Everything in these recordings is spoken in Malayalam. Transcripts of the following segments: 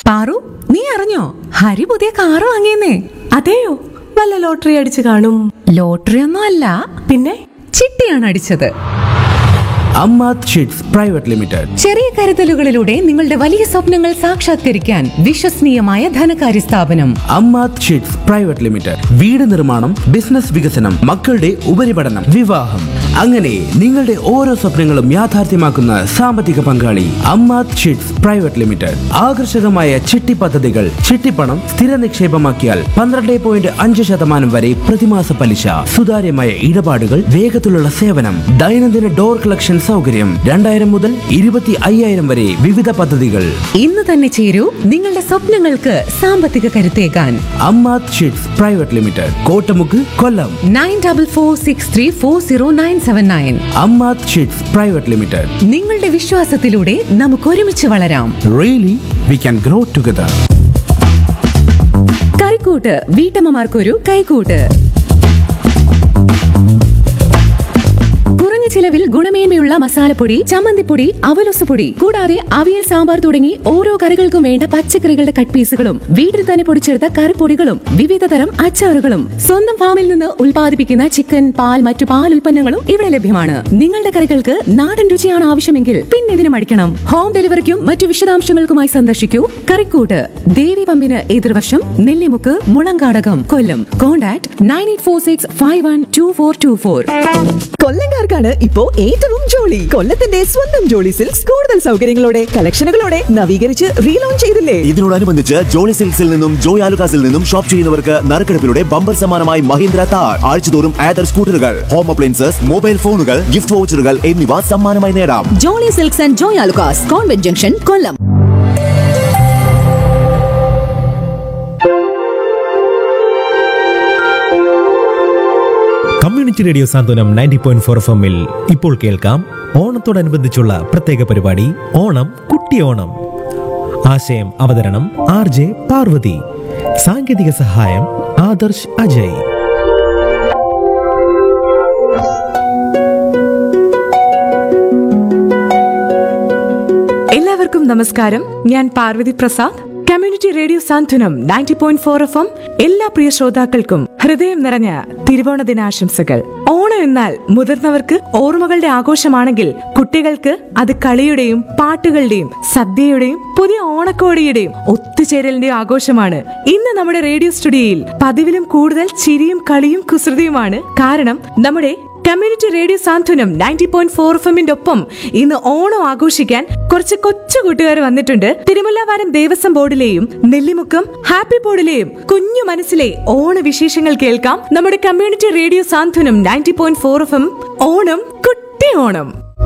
പാറു നീ അറിഞ്ഞോ ഹരി പുതിയ കാറ് വാങ്ങിയെന്നേ അതെയോ വല്ല ലോട്ടറി അടിച്ചു കാണും ലോട്ടറി ഒന്നും അല്ല പിന്നെ ചിട്ടിയാണ് അടിച്ചത് അമ്മാത് ഷീറ്റ്സ് പ്രൈവറ്റ് ലിമിറ്റഡ് ചെറിയ കരുതലുകളിലൂടെ നിങ്ങളുടെ വലിയ സ്വപ്നങ്ങൾ സാക്ഷാത്കരിക്കാൻ വിശ്വസനീയമായ ധനകാര്യ സ്ഥാപനം അമ്മാത് ഷീറ്റ്സ് പ്രൈവറ്റ് ലിമിറ്റഡ് വീട് നിർമ്മാണം ബിസിനസ് വികസനം മക്കളുടെ ഉപരിപഠനം വിവാഹം അങ്ങനെ നിങ്ങളുടെ ഓരോ സ്വപ്നങ്ങളും യാഥാർത്ഥ്യമാക്കുന്ന സാമ്പത്തിക പങ്കാളി അമ്മാത് ഷീറ്റ്സ് പ്രൈവറ്റ് ലിമിറ്റഡ് ആകർഷകമായ ചിട്ടി പദ്ധതികൾ ചിട്ടിപ്പണം സ്ഥിര നിക്ഷേപമാക്കിയാൽ പന്ത്രണ്ട് പോയിന്റ് അഞ്ച് ശതമാനം വരെ പ്രതിമാസ പലിശ സുതാര്യമായ ഇടപാടുകൾ വേഗത്തിലുള്ള സേവനം ദൈനംദിന ഡോർ കളക്ഷൻ സൗകര്യം രണ്ടായിരം മുതൽ ഇരുപത്തി അയ്യായിരം വരെ വിവിധ പദ്ധതികൾ ഇന്ന് തന്നെ ചേരൂ നിങ്ങളുടെ സ്വപ്നങ്ങൾക്ക് സാമ്പത്തിക കരുത്തേകാൻ Ammath chits private limited Kottamukku Kollam nine double four six three four zero nine seven nine Ammath chits private limited നിങ്ങളുടെ വിശ്വാസത്തിലൂടെ നമുക്ക് ഒരുമിച്ച് വളരാം really we can grow together കൈക്കൂട്ട് വീട്ടമ്മമാർക്കൊരു കൈക്കൂട്ട് കുറഞ്ഞ ചിലവിൽ ഗുണമേന്മയുള്ള മസാലപ്പൊടി ചമ്മന്തിപ്പൊടി അവലൊസുപൊടി കൂടാതെ അവിയൽ സാമ്പാർ തുടങ്ങി ഓരോ കറികൾക്കും വേണ്ട പച്ചക്കറികളുടെ കട്ട് പീസുകളും വീട്ടിൽ തന്നെ പൊടിച്ചെടുത്ത കറിപ്പൊടികളും വിവിധ തരം അച്ചാറുകളും സ്വന്തം ഫാമിൽ നിന്ന് ഉൽപ്പാദിപ്പിക്കുന്ന ചിക്കൻ പാൽ മറ്റു പാൽ ഉൽപ്പന്നങ്ങളും ഇവിടെ ലഭ്യമാണ് നിങ്ങളുടെ കറികൾക്ക് നാടൻ രുചിയാണ് ആവശ്യമെങ്കിൽ പിന്നെ ഇതിന് മടിക്കണം ഹോം ഡെലിവറിക്കും മറ്റു വിശദാംശങ്ങൾക്കുമായി സന്ദർശിക്കൂ കറിക്കൂട്ട് ദേവി പമ്പിന് എതിർവശം Nellimukku Mulankadakam Kollam contact nine eight four six five one two four two four കൊല്ലങ്കാർക്കാണ് ഇപ്പോ ഏറ്റവും ജോളി കൊല്ലത്തിന്റെ സ്വന്തം ജോളി സിൽക്സ് കൂടുതൽ സൗകര്യങ്ങളോടെ കളക്ഷനുകളോടെ നവീകരിച്ച് റീലോഞ്ച് ചെയ്തില്ലേ ഇതിനോടനുബന്ധിച്ച് ജോളി സിൽക്സിൽ നിന്നും ജോയ് ആലുകാസിൽ നിന്നും ഷോപ്പ് ചെയ്യുന്നവർക്ക് നറുക്കെടുപ്പിലൂടെ ബമ്പർ സമ്മാനമായി മഹീന്ദ്ര താർ ആഴ്ചതോറും ആദർ സ്കൂട്ടറുകൾ ഹോം അപ്ലയൻസസ് മൊബൈൽ ഫോണുകൾ ഗിഫ്റ്റ് വൗച്ചറുകൾ എന്നിവ സമ്മാനമായി നേടാം Jolly silks and Joy Alukkas convent junction Kollam community radio Santhwanam ninety point four F എമ്മിൽ ഇപ്പോൾ കേൾക്കാം ഓണത്തോടനുബന്ധിച്ചുള്ള പ്രത്യേക പരിപാടി ഓണം കുട്ടി ഓണം ആശയം അവതരണം ആർ ജെ പാർവതി സാങ്കേതിക സഹായം ആദർശ് അജയ് എല്ലാവർക്കും നമസ്കാരം ഞാൻ Parvathy Prasad community radio Santhwanam ninety point four F M എല്ലാ പ്രിയ ശ്രോതാക്കൾക്കും ഹൃദയം നിറഞ്ഞ തിരുവോണ ദിനാശംസകൾ ഓണം എന്നാൽ മുതിർന്നവർക്ക് ഓർമ്മകളുടെ ആഘോഷമാണെങ്കിൽ കുട്ടികൾക്ക് അത് കളിയുടെയും പാട്ടുകളുടെയും സദ്യയുടെയും പുതിയ ഓണക്കോടിയുടെയും ഒത്തുചേരലിന്റെയും ആഘോഷമാണ് ഇന്ന് നമ്മുടെ റേഡിയോ സ്റ്റുഡിയോയിൽ പതിവിലും കൂടുതൽ ചിരിയും കളിയും കുസൃതിയുമാണ് കാരണം നമ്മുടെ community radio Santhwanam ninety point four എഫിന്റെ ഒപ്പം ഇന്ന് ഓണം ആഘോഷിക്കാൻ കുറച്ച് കൊച്ചു കൂട്ടുകാർ വന്നിട്ടുണ്ട് തിരുമല്ലവാരം ദേവസ്വം ബോർഡിലെയും നെല്ലിമുക്കം ഹാപ്പി ബോർഡിലെയും കുഞ്ഞു മനസ്സിലെ ഓണ വിശേഷങ്ങൾ കേൾക്കാം നമ്മുടെ community radio Santhwanam ninety point four F M Onam കുട്ടി ഓണം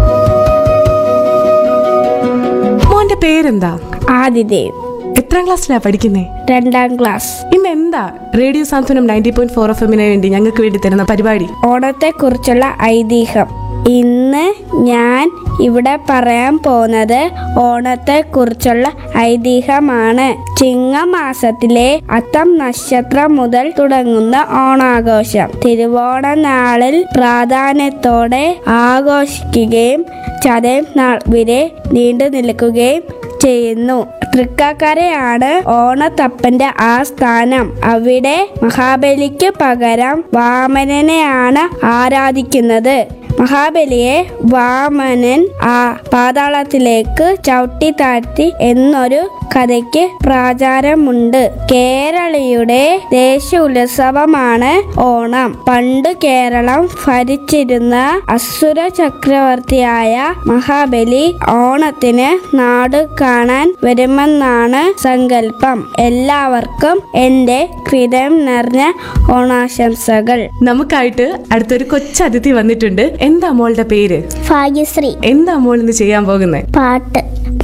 മോന്റെ പേരെന്താ ആദിദേവ് എത്രാം ക്ലാസ്സിലാ പഠിക്കുന്നേ രണ്ടാം ക്ലാസ് ഇന്ന് എന്താ radio Santhwanam ninety point four F എമ്മിന് വേണ്ടി ഞങ്ങൾക്ക് വേണ്ടി തരുന്ന പരിപാടി ഓണത്തെക്കുറിച്ചുള്ള ഐതിഹ്യം ഇന്ന് ഞാൻ ഇവിടെ പറയാൻ പോകുന്നത് ഓണത്തെക്കുറിച്ചുള്ള ഐതിഹ്യമാണ് ചിങ്ങമാസത്തിലെ അത്തം നക്ഷത്രം മുതൽ തുടങ്ങുന്ന ഓണാഘോഷം തിരുവോണ നാളിൽ പ്രാധാന്യത്തോടെ ആഘോഷിക്കുകയും ചതയം നാൾ വരെ നീണ്ടു നിൽക്കുകയും ചെയ്യുന്നു തൃക്കാക്കരയാണ് ഓണത്തപ്പന്റെ ആസ്ഥാനം അവിടെ മഹാബലിക്ക് പകരം വാമനനെയാണ് ആരാധിക്കുന്നത് മഹാബലിയെ വാമനൻ ആ പാതാളത്തിലേക്ക് ചവിട്ടി താഴ്ത്തി എന്നൊരു കഥയ്ക്ക് പ്രാചാരമുണ്ട് കേരളീയുടെ ദേശീയ ഉത്സവമാണ് ഓണം പണ്ട് കേരളം ഭരിച്ചിരുന്ന അസുര ചക്രവർത്തിയായ മഹാബലി ഓണത്തിന് നാട് കാണാൻ വരുമെന്നാണ് സങ്കല്പം എല്ലാവർക്കും എന്റെ ഹൃദയം നിറഞ്ഞ ഓണാശംസകൾ നമുക്കായിട്ട് അടുത്തൊരു കൊച്ചതിഥി വന്നിട്ടുണ്ട് എന്താ മോളുടെ പേര് ഭാഗ്യശ്രീ എന്താ മോൾ ഇന്ന് ചെയ്യാൻ പോകുന്നത് പാട്ട്